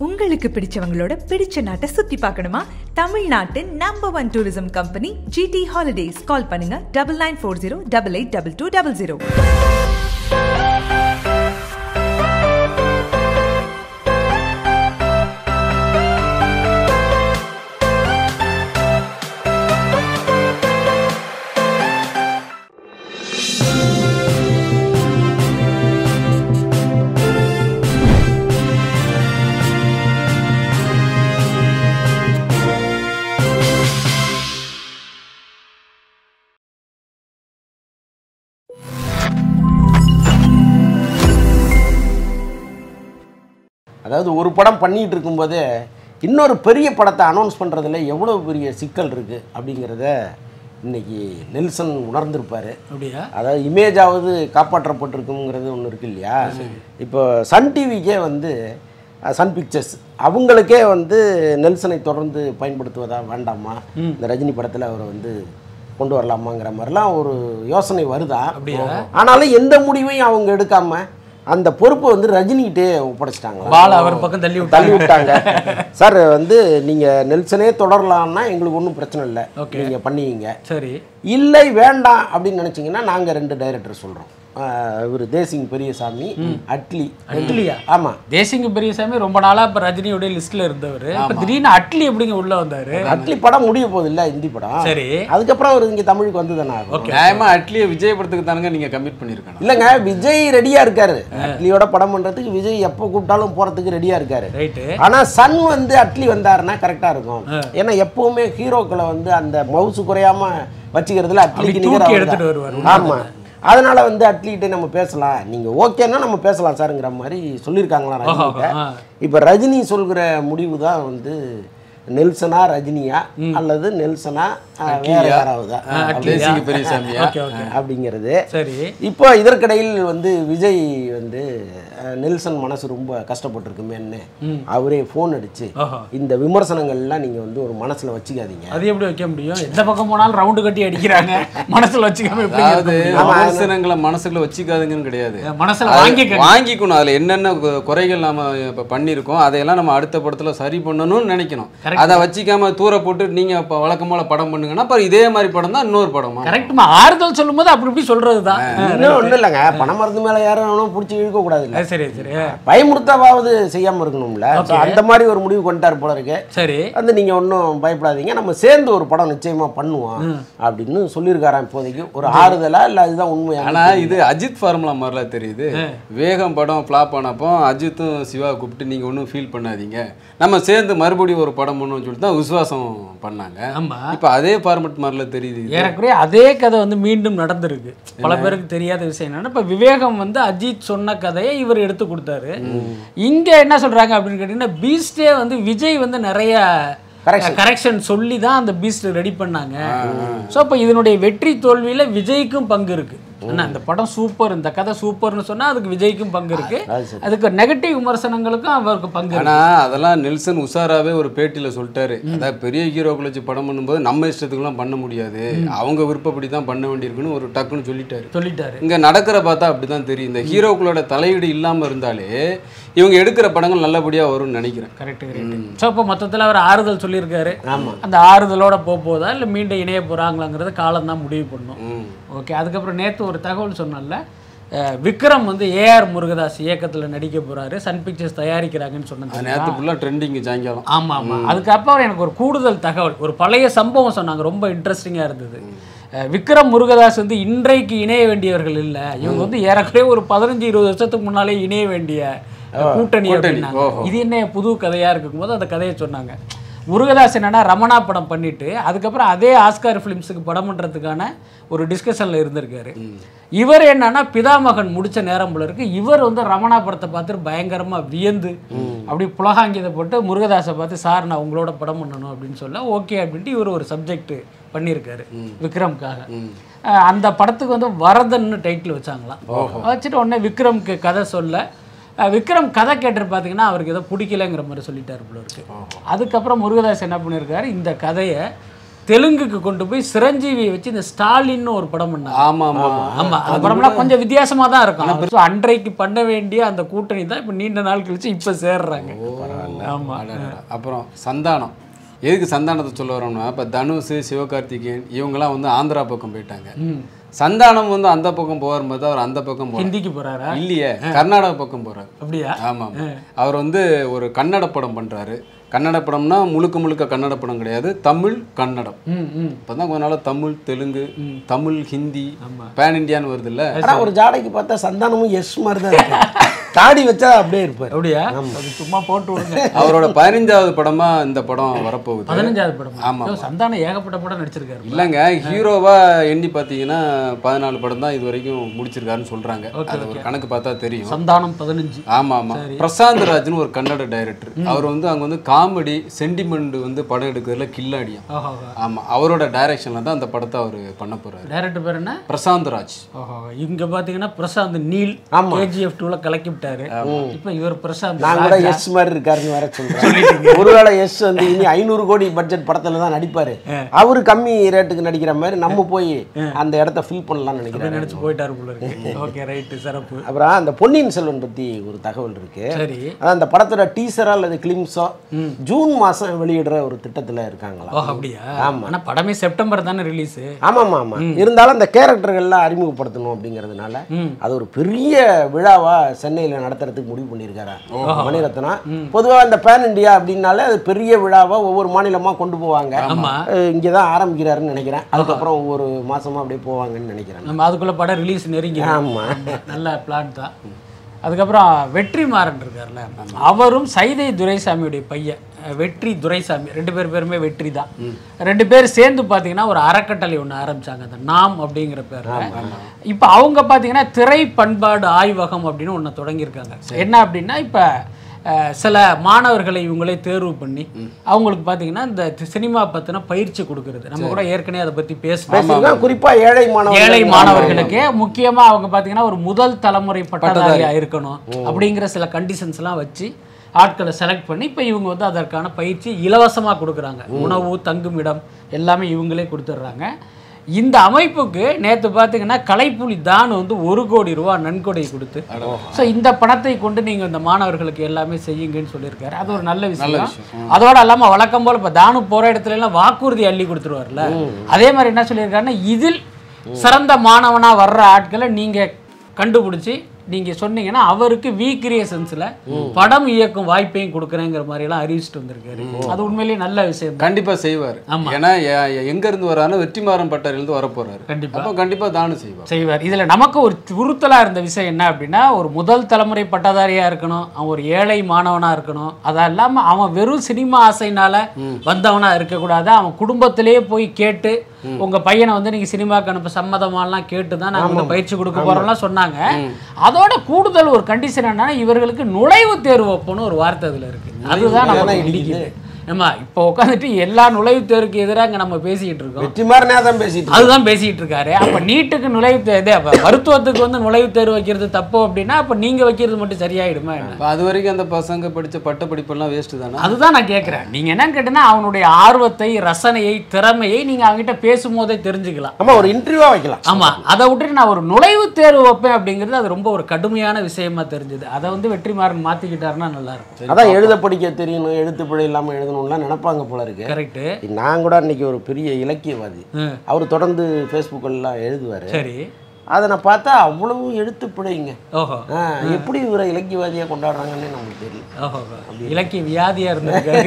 உங்களுக்கு பிடிச்சவங்களோட பிடிச்ச நாட்டை சுத்தி பார்க்கணுமா தமிழ்நாட்டின் number one tourism company GT holidays கால் பண்ணுங்க double nine four zero double eight double two double zero அதாவது ஒரு படம் பண்ணிட்டு இருக்கும்போதே இன்னொரு பெரிய படத்தை அனௌன்ஸ் பண்ணுறதுல எவ்வளோ பெரிய சிக்கல் இருக்குது அப்படிங்கிறத இன்னைக்கு நெல்சன் உணர்ந்திருப்பாரு அப்படியா அதாவது இமேஜாவது காப்பாற்றப்பட்டிருக்குங்கிறது ஒன்று இருக்கு இல்லையா இப்போ சன் டிவிக்கே வந்து அஹ், சன் பிக்சர்ஸ் அவங்களுக்கே வந்து நெல்சனை தொடர்ந்து பயன்படுத்துவதா வேண்டாமா இந்த ரஜினி படத்தில் அவரை வந்து கொண்டு வரலாமாங்கிற மாதிரிலாம் ஒரு யோசனை வருதா அப்படியா? ஆனாலும் எந்த முடிவையும் அவங்க எடுக்காம அந்த பொறுப்பை வந்து ரஜினிகிட்டே ஒப்படைச்சிட்டாங்களா பால் அவர் பக்கம் தள்ளி விட்டாங்க தள்ளி விட்டாங்க சார் வந்து நீங்க நெல்சனே தொடரலாம்னா எங்களுக்கு ஒன்றும் பிரச்சனை இல்லை Okay. நீங்க பண்ணுவீங்க சரி இல்லை வேண்டாம் அப்படின்னு நினைச்சீங்கன்னா நாங்க ரெண்டு டைரக்டர் சொல்றோம் இவர் தேசிங் பெரியசாமி அட்லி அட்லியா ஆமா தேசிங்க பெரியசாமி ரொம்ப நாளா இப்ப ரஜினியோட லிஸ்ட்ல இருந்தவர் இப்ப திடீர்னு அட்லி எப்படிங்க உள்ள வந்தாரு அட்லி படம் முடிய போகுது இல்ல ஹிந்தி படம் சரி அதுக்கப்புறம் அவர் இங்க தமிழுக்கு வந்து தானே ஆகும் நியாயமா அட்லியை விஜய் படத்துக்கு தானுங்க நீங்க கமிட் பண்ணிருக்கணும் இல்லைங்க விஜய் ரெடியா இருக்காரு அட்லியோட படம் பண்றதுக்கு விஜய் எப்போ கூப்பிட்டாலும் போறதுக்கு ரெடியா இருக்காரு ரைட்டு ஆனா சன் வந்து அட்லி வந்தாருன்னா கரெக்டா இருக்கும் ஏன்னா எப்பவுமே ஹீரோக்களை வந்து அந்த மவுசு குறையாம வச்சுக்கிறதுல அட்லிக்கு தூக்கி நிகர் எடுத்துட்டு அவர்தான். வருவாரு. ஆமா அதனால வந்து அட்லிகிட்ட நம்ம பேசலாம் நீங்க ஓகேன்னா நம்ம பேசலாம் சாருங்கிற மாதிரி சொல்லியிருக்காங்களா ரஜினிகிட்ட ஆ. இப்ப ரஜினி சொல்கிற முடிவு தான் வந்து நெல்சனா ரஜினியா அல்லது நெல்சனா அஹ், வேற யாராவதா தேசிங்க பெரியசாமியா ஓகே ஓகே அப்படிங்கிறது சரி இப்போ இதற்கிடையில் வந்து விஜய் வந்து அஹ், நெல்சன் மனசு ரொம்ப கஷ்டப்பட்டிருக்குமேன்னு அவரே ஃபோன் அடிச்சு ஓஹோ இந்த விமர்சனங்கள்லாம் நீங்க வந்து ஒரு மனசுல வச்சுக்காதீங்க அது எப்படி வைக்க முடியும் எந்த பக்கம் போனாலும் ரவுண்டு கட்டி அடிக்கிறாங்க மனசுல வச்சுக்காம எப்படி இருக்க அதாவது முடியும்? விமர்சனங்களை மனசுக்குள்ள வச்சுக்காதுங்கன்னு கிடையாது மனசுல அது வாங்கிக்க வாங்கிக்கணும் அதுல என்னென்ன கு- குறைகள் நாம இப்ப பண்ணியிருக்கோம் அதையெல்லாம் நம்ம அடுத்த படத்துல சரி பண்ணணும்னு நினைக்கணும் அதை வச்சுக்காம தூர போட்டு நீங்க இப்ப வழக்கம் போல படம் பண்ணுங்கன்னா அப்புறம் இதே மாதிரி படம் தான் இன்னொரு படமா கரெக்ட்மா ஆறுதல் சொல்லும்போது அப்படி இப்படி சொல்றதுதான் இன்னும் ஒண்ணும் இல்லைங்க பண மருந்து மேல யாரும் பிடிச்சி இழுக்க கூடாது இல்ல அது சரி சரி பயமுறுத்தாவது செய்யாம இருக்கணும்ல So, அந்த மாதிரி ஒரு முடிவு கொண்டாரு போல இருக்கு சரி வந்து நீங்க ஒன்றும் பயப்படாதீங்க நம்ம சேர்ந்து ஒரு படம் நிச்சயமா பண்ணுவோம் அப்படின்னு சொல்லியிருக்காராம் இப்போதைக்கு ஒரு ஆறுதலா இல்ல அதுதான் உண்மையா ஆனா இது அஜித் ஃபார்முலா மாதிரிலாம் தெரியுது வேகம் படம் ஃப்ளாப் ஆனப்போ அஜித்தும் சிவா கூப்பிட்டு நீங்க ஒன்றும் ஃபீல் பண்ணாதீங்க நம்ம சேர்ந்து மறுபடியும் ஒரு படம் பண்ணுவோம்னு சொல்லிட்டு தான் விசுவாசம் பண்ணாங்க ஆமா இப்போ அதே ஃபார்மட் மாதிரிலாம் தெரியுது இது. ஏறக்குறைய அதே கதை வந்து மீண்டும் நடந்திருக்கு பல பேருக்கு தெரியாத விஷயம் என்னன்னா இப்ப விவேகம் வந்து அஜித் சொன்ன கதையை இவர் எடுத்து கொடுத்தாரு இங்க என்ன சொல்றாங்க அப்படின்னு கேட்டீங்கன்னா பீஸ்டே வந்து விஜய் வந்து நிறைய Correction. கரெக்ஷன் சொல்லி தான் அந்த பீஸ்ட் ரெடி பண்ணாங்க ஸோ அப்போ இதனுடைய வெற்றி தோல்வியில விஜய்க்கும் பங்கு இருக்கு என்ன இந்த படம் சூப்பர் இந்த கதை சூப்பர்னு சொன்னா அதுக்கு விஜய்க்கும் பங்கு இருக்கு அது சரி. அதுக்கு நெகட்டிவ் விமர்சனங்களுக்கும் அவருக்கு பங்கு இருக்கு ஆனா அதெல்லாம் நெல்சன் உஷாராவே ஒரு பேட்டியில சொல்லிட்டாரு அதாவது பெரிய ஹீரோக்களை வச்சு படம் பண்ணும்போது நம்ம இஷ்டத்துக்குலாம் பண்ண முடியாது அவங்க விருப்பப்படி தான் பண்ண வேண்டியிருக்குன்னு ஒரு டக்குன்னு சொல்லிட்டாரு சொல்லிட்டாரு இங்க நடக்கிற பார்த்தா அப்படிதான் தெரியும் இந்த ஹீரோக்களோட தலையீடு இல்லாம இருந்தாலே இவங்க எடுக்கிற படங்கள் நல்லபடியா வரும்னு நினைக்கிறேன் கரெக்ட் கரெக்ட் ஸோ இப்போ மொத்தத்தில் அவர் ஆறுதல் சொல்லியிருக்காரு அந்த ஆறுதலோட போக போதா இல்லை மீண்டும் இணைய போகிறாங்களாங்கிறத காலம் தான் முடிவு பண்ணும் ம். ஓகே அதுக்கப்புறம் நேற்று ஒரு தகவல் சொன்னல விக்ரம் வந்து ஏஆர் முருகதாஸ் இயக்கத்தில் நடிக்க போறாரு சன் பிக்சர்ஸ் தயாரிக்கிறாங்கன்னு அது சொன்னது நேரத்து ஃபுல்லாக ட்ரெண்டிங் சாயங்காலம் ஆமாம் ஆமாம் அதுக்கப்புறம் எனக்கு ஒரு கூடுதல் தகவல் ஒரு பழைய சம்பவம் சொன்னாங்க ரொம்ப இன்ட்ரெஸ்டிங்காக இருந்தது அஹ் விக்ரம் முருகதாஸ் வந்து இன்றைக்கு இணைய வேண்டியவர்கள் இல்லை இவங்க வந்து ஏறக்குறைய ஒரு பதினஞ்சு இருபது வருஷத்துக்கு முன்னாலே இணைய வேண்டிய அஹ், கூட்டணி அப்படின்னாங்க ஓஹோ. இது என்ன புது கதையாக இருக்கும்போது அந்த கதையை சொன்னாங்க முருகதாஸ் என்னன்னா ரமணா படம் பண்ணிட்டு அதுக்கப்புறம் அதே ஆஸ்கார் ஃபிலிம்ஸுக்கு படம் பண்ணுறதுக்கான ஒரு டிஸ்கஷனில் இருந்திருக்காரு இவர் என்னன்னா பிதாமகன் முடிச்ச நேரம் போல இருக்கு இவர் வந்து ரமணா படத்தை பார்த்துட்டு பயங்கரமா வியந்து அப்படி புலகாங்கியதை போட்டு முருகதாஸை பார்த்து சார் நான் உங்களோட படம் பண்ணணும் அப்படின்னு சொல்ல ஓகே அப்படின்ட்டு இவர் ஒரு சப்ஜெக்ட் பண்ணியிருக்காரு விக்ரம்காக அஹ் அந்த படத்துக்கு வந்து வரதன்னு டைட்டில் வச்சாங்களாம் வச்சுட்டு உடனே விக்ரம்க்கு கதை சொல்ல அஹ் விக்ரம் கதை கேட்டு பார்த்தீங்கன்னா அவருக்கு ஏதோ பிடிக்கலங்கிற மாதிரி சொல்லிட்டாரு போல இருக்கு அதுக்கப்புறம் முருகதாஸ் என்ன பண்ணியிருக்காரு இந்த கதையை தெலுங்குக்கு கொண்டு போய் சிரஞ்சீவியை வச்சு இந்த ஸ்டாலின்னு ஒரு படம் பண்ணாங்க ஆமா ஆமா ஆமா அந்த படம்லாம் கொஞ்சம் வித்தியாசமா தான் இருக்கும் So, அன்றைக்கு பண்ண வேண்டிய அந்த கூட்டணி தான் இப்ப நீண்ட நாள் கழிச்சு இப்ப சேர்றாங்க ஆமா அடடடா. அப்புறம் சந்தானம் எதுக்கு சந்தானத்தை சொல்ல வரோம்னா இப்போ தனுஷ் சிவகார்த்திகேயன் இவங்கெல்லாம் வந்து ஆந்திரா பக்கம் போயிட்டாங்க சந்தானம் வந்து அந்த பக்கம் போகிற மாதிரி அவர் அந்த பக்கம் போகிறார் ஹிந்திக்கு போறாரா இல்லையே கர்நாடகா பக்கம் போறாரு அப்படியா ஆமா ஆமா. அவர் வந்து ஒரு கன்னட படம் பண்றாரு கன்னட படம்னா முழுக்க முழுக்க கன்னட படம் கிடையாது தமிழ் கன்னடம் ம் ம் இப்போதான் கொஞ்ச நாளா தமிழ் தெலுங்கு தமிழ் ஹிந்தி பேன் இந்தியான்னு வருது இல்ல ஆனா ஒரு ஜாடைக்கு பார்த்தா சந்தானமும் எஸ் மாதிரி தான் இருக்கு தாடி வச்சா அப்படியே இருப்பார் அப்படியா அது சும்மா போட்டு விடுங்க அவரோட பதினஞ்சாவது படமா இந்த படம் வரப்போகுது பதினஞ்சாவது படம் ஆமா. ஐயோ, சந்தானம் ஏகப்பட்ட படம் நடிச்சிருக்காரு இல்லைங்க ஹீரோவா எண்ணி பார்த்தீங்கன்னா பதினாலு படம் தான் இது வரைக்கும் முடிச்சிருக்காருன்னு சொல்றாங்க அது ஒரு கணக்கு பார்த்தா தெரியும் சந்தானம் பதினஞ்சு ஆமா ஆமா பிரசாந்த் ராஜ்னு ஒரு கன்னட டைரக்டர் அவர் வந்து அங்க வந்து காமெடி சென்டிமெண்ட் வந்து படம் எடுக்கிறதுல கில்லாடியும் ஓஹோ ஆமா அவரோட டைரக்ஷன்ல தான் அந்த படத்தை அவர் பண்ண போறாரு டைரக்டர் பேர் என்ன பிரசாந்த் ராஜ் ஓஹோ இங்க பாத்தீங்கன்னா பிரசாந்த் நீல் ஆமா. கேஜிஎஃப் டூல கலக்கி விட்டாரு இப்ப இவர் பிரசாந்த் நான் கூட எஸ் மாதிரி இருக்காருன்னு வேற சொல்றேன் ஒருவேளை எஸ் வந்து இனி ஐநூறு கோடி பட்ஜெட் படத்துல தான் நடிப்பாரு அவரு கம்மி ரேட்டுக்கு நடிக்கிற மாதிரி நம்ம போய் அந்த இடத்த ஃபில் பண்ணலாம்னு நினைக்கிறேன் நினைச்சு போயிட்டாரு போல இருக்கு ஓகே ரைட்டு சிறப்பு அப்புறம் அந்த பொன்னியின் செல்வன் பத்தி ஒரு தகவல் இருக்கு சரி அதான் அந்த படத்தோட டீசரா அல்லது கிளிம்ஸோ ஜூன் மாசம் வெளியிடுற ஒரு திட்டத்துல இருக்காங்களா ஓ அப்படியா ஆனா படமே செப்டம்பர் தானே ரிலீஸ் ஆமாமா ஆமா இருந்தாலும் அந்த கேரக்டர்கள்லாம் அறிமுகப்படுத்தணும் அப்படிங்கிறதுனால அது ஒரு பெரிய விழாவா சென்னையில நடத்துறதுக்கு முடிவு பண்ணியிருக்காரா மணிரத்னா பொதுவா இந்த பேன் இந்தியா அப்படின்னாலே அது பெரிய விழாவா ஒவ்வொரு மாநிலமா கொண்டு போவாங்க ஆமா அஹ் இங்கதான் ஆரம்பிக்கிறாருன்னு நினைக்கிறேன் அதுக்கப்புறம் ஒவ்வொரு மாசமா அப்படியே போவாங்கன்னு நினைக்கிறேன் நம்ம அதுக்குள்ள படம் ரிலீஸ் நெருங்கி ஆமா நல்ல பிளான் தான் அதுக்கப்புறம் வெற்றி மாறன் இருக்கார்ல அவரும் சைதை துரைசாமியுடைய பையன் அஹ், வெற்றி துரைசாமி ரெண்டு பேர் பேருமே வெற்றி தான் ரெண்டு பேர் சேர்ந்து பார்த்தீங்கன்னா ஒரு அறக்கட்டளை ஒன்று ஆரம்பிச்சாங்க அந்த நாம் அப்படிங்கிற பேர்ல இப்போ அவங்க பார்த்தீங்கன்னா திரை பண்பாடு ஆய்வகம் அப்படின்னு ஒன்று தொடங்கியிருக்காங்க என்ன அப்படின்னா இப்போ சில மாணவர்களை இவங்களே தேர்வு பண்ணி அவங்களுக்கு பார்த்தீங்கன்னா இந்த சினிமா பற்றின பயிற்சி கொடுக்கறது நம்ம கூட ஏற்கனவே அதை பற்றி பேசணும் பேசியிருக்கோம் குறிப்பா ஏழை மாணவர்கள் ஏழை மாணவர்களுக்கு முக்கியமா அவங்க பாத்தீங்கன்னா ஒரு முதல் தலைமுறை பட்டதாரியா இருக்கணும் அப்படிங்கிற சில கண்டிஷன்ஸ் எல்லாம் வச்சு ஆட்களை செலக்ட் பண்ணி இப்போ இவங்க வந்து அதற்கான பயிற்சி இலவசமா கொடுக்குறாங்க உணவு தங்குமிடம் எல்லாமே இவங்களே கொடுத்துட்றாங்க இந்த அமைப்புக்கு நேத்து பார்த்தீங்கன்னா கலைப்புலி தான் வந்து ஒரு கோடி ரூபா நன்கொடை கொடுத்து ஸோ இந்த பணத்தை கொண்டு நீங்க இந்த மாணவர்களுக்கு எல்லாமே செய்யுங்கன்னு சொல்லியிருக்காரு அது ஒரு நல்ல விஷயம் அதோட இல்லாம வழக்கம் போல இப்போ தானு போற இடத்துல எல்லாம் வாக்குறுதி அள்ளி கொடுத்துருவார்ல அதே மாதிரி என்ன சொல்லியிருக்காருன்னா இதில் சிறந்த மாணவனா வர்ற ஆட்களை நீங்க கண்டுபிடிச்சி நீங்க சொன்னீங்கன்னா அவருக்கு வி கிரியேஷன்ஸ்ல படம் இயக்கும் வாய்ப்பையும் கொடுக்குறேங்கிற மாதிரி எல்லாம் அறிவிச்சிட்டு வந்திருக்காரு அது உண்மையிலேயே நல்ல விஷயம் தான் கண்டிப்பா செய்வார் ஏன்னா எ- எ- எங்க இருந்து வராருன்னா வெற்றிமாறன் பட்டறையிலிருந்து வர போறாரு கண்டிப்பா. அப்போ கண்டிப்பா தானும் செய்வார் செய்வார் இதுல நமக்கு ஒரு உறுத்தலா இருந்த விஷயம் என்ன அப்படின்னா ஒரு முதல் தலைமுறை பட்டதாரியா இருக்கணும் அவன் ஒரு ஏழை மாணவனா இருக்கணும் அது இல்லாம அவன் வெறும் சினிமா ஆசைனால வந்தவனா இருக்கக்கூடாது அவன் குடும்பத்திலேயே போய் கேட்டு உங்க பையனை வந்து நீங்க சினிமாக்கு அனுப்ப சம்மதமாலாம் கேட்டு தான் நாங்க வந்து பயிற்சி கொடுக்க போறோம்லாம் சொன்னாங்க அதோட கூடுதல் ஒரு கண்டிஷன் என்னன்னா இவர்களுக்கு நுழைவுத் தேர்வு வைப்போம்னு ஒரு வார்த்தை அதுல இருக்கு அதுதான் நமக்கு இடிக்குது ஏமா இப்போ உட்காந்துட்டு எல்லா நுழைவுத் தேர்வுக்கு எதிராக இங்க நம்ம பேசிக்கிட்டு இருக்கோம் வெற்றி மாதிரி தான் பேசிட்டு அதுதான் பேசிட்டு இருக்காரு அப்ப நீட்டுக்கு நுழைவுத் தேர்வு இது, அப்ப மருத்துவத்துக்கு வந்து நுழைவுத் தேர்வு வைக்கிறது தப்பு அப்படின்னா அப்ப நீங்க வைக்கிறது மட்டும் சரியாயிடுமா என்ன அப்ப அது வரைக்கும் அந்த பசங்க படிச்ச பட்ட படிப்பெல்லாம் வேஸ்ட் தானே அதுதான் நான் கேட்குறேன் நீங்க என்னன்னு கேட்டீங்கன்னா அவனுடைய ஆர்வத்தை ரசனையை திறமையை நீங்க அவங்ககிட்ட பேசும்போதே தெரிஞ்சுக்கலாம் ஆமா ஒரு இன்டர்வியூவா வைக்கலாம் ஆமா அதை விட்டுட்டு நான் ஒரு நுழைவுத் தேர்வு வைப்பேன் அப்படிங்கிறது அது ரொம்ப ஒரு கடுமையான விஷயமா தெரிஞ்சது அதை வந்து வெற்றிமாறன் மாத்திக்கிட்டாருன்னா நல்லா இருக்கும் அதான் எழுத படிக்க தெரியணும் எழுத்து பிழை இல்லாம எழுதணும்லாம் நினைப்பாங்க போல இருக்கு கரெக்ட் நான் கூட அன்னைக்கு ஒரு பெரிய இலக்கியவாதி அவர் தொடர்ந்து ஃபேஸ்புக்கெல்லாம் எழுதுவார் சரி அதை நான் பார்த்தா அவ்வளவு எழுத்து பிழைங்க ஓஹோ ஆ, எப்படி இவரை இலக்கியவாதியாக கொண்டாடுறாங்கன்னு நமக்கு தெரியல ஓஹோ இலக்கிய வியாதியா இருந்திருக்காரு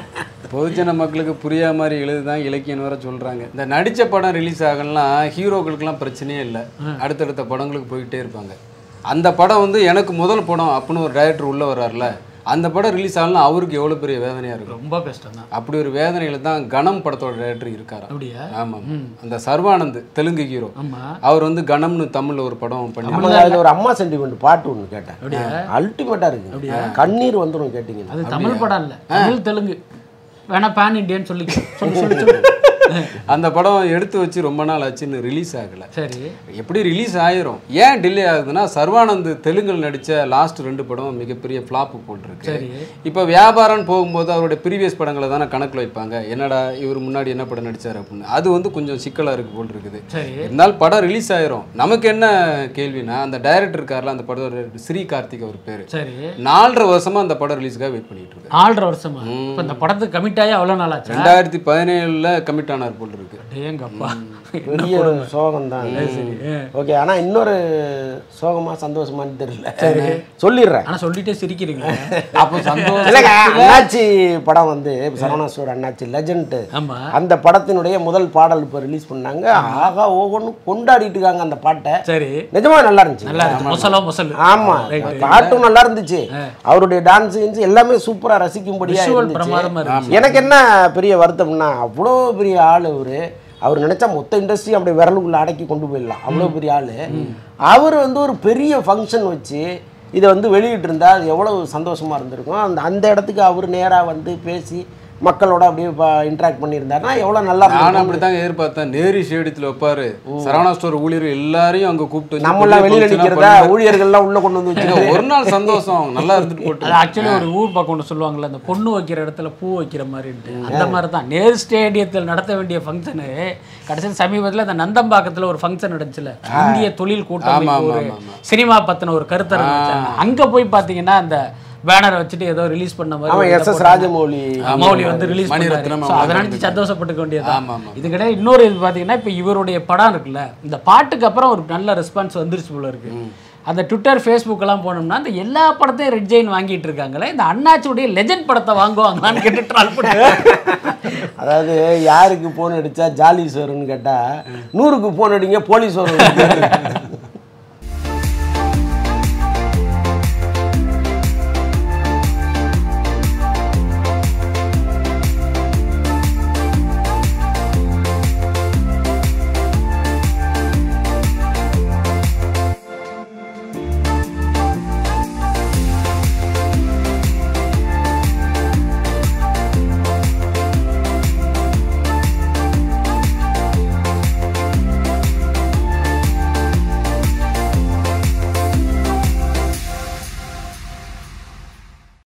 பொதுஜன மக்களுக்கு புரியா மாதிரி எழுதுதான் இலக்கியம் வர சொல்றாங்க இந்த நடிச்ச படம் ரிலீஸ் ஆகலாம் ஹீரோக்களுக்கெல்லாம் பிரச்சனையே இல்லை அடுத்தடுத்த படங்களுக்கு போயிட்டே இருப்பாங்க அந்த படம் வந்து எனக்கு முதல் படம் அப்படின்னு ஒரு டைரக்டர் உள்ள வர்றாருல அந்த படம் ரிலீஸ் ஆகலாம் அவருக்கு எவ்வளவு பெரிய வேதனையா இருக்கும் ரொம்ப கஷ்டம் தான் அப்படி ஒரு வேதனையில தான் கணம் படத்தோட டைரக்டர் இருக்காரா அப்படியா ஆமா அந்த சர்வானந்த் தெலுங்கு ஹீரோ ஆமா அவர் வந்து கணம்னு தமிழ்ல ஒரு படம் பண்ணி நமக்கு அதில் ஒரு அம்மா சென்டிமெண்ட் பாட்டு ஒன்று கேட்டேன் அல்டிமேட்டாக இருக்கு கண்ணீர் வந்துடும் கேட்டிங்கன்னா அது தமிழ் படம் இல்ல தமிழ் தெலுங்கு வேணா பேன் இண்டியன் சொல்லி சொல்லி சொல்லி சொல்லு அந்த படம் எடுத்து வச்சு ரொம்ப நாள் ஆச்சுன்னு ரிலீஸ் ஆகலை சரி எப்படி ரிலீஸ் ஆயிரும் ஏன் டிலே ஆகுதுன்னா சர்வானந்த் தெலுங்கில் நடித்த லாஸ்ட் ரெண்டு படம் மிகப்பெரிய ஃப்ளாப்பு போட்டிருக்கு சரி இப்போ வியாபாரம்னு போகும்போது அவருடைய ப்ரீவியஸ் படங்களை தானே கணக்கில் வைப்பாங்க என்னடா இவர் முன்னாடி என்ன படம் நடிச்சார் அப்படின்னு அது வந்து கொஞ்சம் சிக்கலாக இருக்கு போல் இருக்குது சரி இருந்தாலும் படம் ரிலீஸ் ஆயிரும் நமக்கு என்ன கேள்வினா அந்த டைரக்டர் இருக்கார்ல அந்த படம் ஸ்ரீ கார்த்திக் அவர் பேர் சரி நாலரை வருஷமா அந்த படம் ரிலீஸ்க்காக வெயிட் பண்ணிட்டு இருக்கு நாலரை வருஷமா இப்போ இந்த படத்துக்கு கமிட் ஆகி அவ்வளோ நாள் ஆச்சு ரெண்டாயிரத்தி பதினேழுல கமிட் ஆனார் போல் இருக்கு டேங்கப்பா பெரிய சோகம் தான் ஓகே ஆனா இன்னொரு சோகமா சந்தோஷமான்னு தெரியல சொல்லிடுறேன் ஆனா சொல்லிட்டே சிரிக்கிறீங்க அப்போ சந்தோஷம் இல்லைங்க அண்ணாச்சி படம் வந்து சரவணா ஸ்டோர் அண்ணாச்சி லெஜண்ட் ஆமா அந்த படத்தினுடைய முதல் பாடல் இப்போ ரிலீஸ் பண்ணாங்க ஆகா ஓகோன்னு கொண்டாடிட்டு இருக்காங்க அந்த பாட்டை சரி நிஜமா நல்லா இருந்துச்சு நல்லா இருக்கு மொசலோ மொசல் ஆமா பாட்டும் நல்லா இருந்துச்சு அவருடைய டான்ஸ் எல்லாமே சூப்பரா ரசிக்கும்படியா விஷுவல் இருந்துச்சு பிரமாதமா இருந்துச்சு எனக்கு என்ன பெரிய வருத்தம்னா அவ்வளோ பெரிய ஆள் அவரு அவர் நினைச்சா மொத்த இண்டஸ்ட்ரி அப்படியே விரலுக்குள்ள அடக்கி கொண்டு போயிடலாம் அவ்வளோ பெரிய ஆள் அவர் வந்து ஒரு பெரிய ஃபங்க்ஷன் வச்சு இதை வந்து வெளியிட்டு இருந்தா அது எவ்வளவு சந்தோஷமா இருந்திருக்கும் அந்த அந்த இடத்துக்கு அவர் நேரா வந்து பேசி மக்களோட அப்படியே இன்ட்ராக்ட் பண்ணியிருந்தாருன்னா எவ்வளோ நல்லா நானும் இருந்திருக்கும் அப்படித்தாங்க எதிர்பார்த்தேன் நேரி ஷேடியத்தில் வைப்பாரு சரவணா ஸ்டோர் ஊழியர் எல்லாரையும் அங்க கூப்பிட்டு வச்சு நம்மளாம் பெரிய வெளியில function ஆ நிக்கிறதா பண்ணுவாரு. ஊழியர்கள்லாம் உள்ள கொண்டு வந்து ஏங்க, வச்சுட்டு ஒரு நாள் சந்தோஷம் நல்லா இருந்துட்டு போட்டு அது ஆக்சுவலி ஒரு ஊர் பக்கம் ஒன்று சொல்லுவாங்கல்ல அந்த பொண்ணு வைக்கிற இடத்துல பூ வைக்கிற மாதிரின்ட்டு அந்த மாதிரி தான் நேரு ஸ்டேடியத்தில் நடத்த வேண்டிய ஃபங்க்ஷனு கடைசியில் சமீபத்தில் அந்த நந்தம்பாக்கத்தில் ஒரு ஃபங்க்ஷன் நடந்துச்சுல இந்திய தொழில் கூட்டமைப்பு ஆமா, ஒரு ஆமா, சினிமா பத்தின ஒரு கருத்தரங்கு வச்சாங்க. அங்க போய் பார்த்தீங்கன்னா அந்த பேனரை வச்சுட்டு ஏதோ ரிலீஸ் பண்ண மாதிரி அவன் ஒரு இதை எஸ் எஸ் போட்டாங்க. ராஜமௌலி மௌலி வந்து ரிலீஸ் மணிரத்னம் பண்ணாரு So, அதை அவங்க நினைச்சு சந்தோஷப்பட்டுக்க வேண்டியது ஆமா, ஆமா. இது கிடையாது இன்னொரு இது பார்த்தீங்கன்னா இப்போ இவருடைய படம் இருக்குல்ல இந்த பாட்டுக்கு அப்புறம் ஒரு நல்ல ரெஸ்பான்ஸ் வந்துருச்சு போல இருக்கு அந்த ட்விட்டர் ஃபேஸ்புக் எல்லாம் போனோம்னா அந்த எல்லா படத்தையும் ரெட் ஜெயின் வாங்கிட்டு இருக்காங்களே இந்த அண்ணாச்சியுடைய லெஜெண்ட் படத்தை வாங்குவாங்களான்னு கேட்டு ட்ரால் பண்ணி அதாவது யாருக்கு போன் அடிச்சா ஜாலி சோறுன்னு கேட்டா நூறுக்கு போன் அடிங்க போலீஸ் வரும்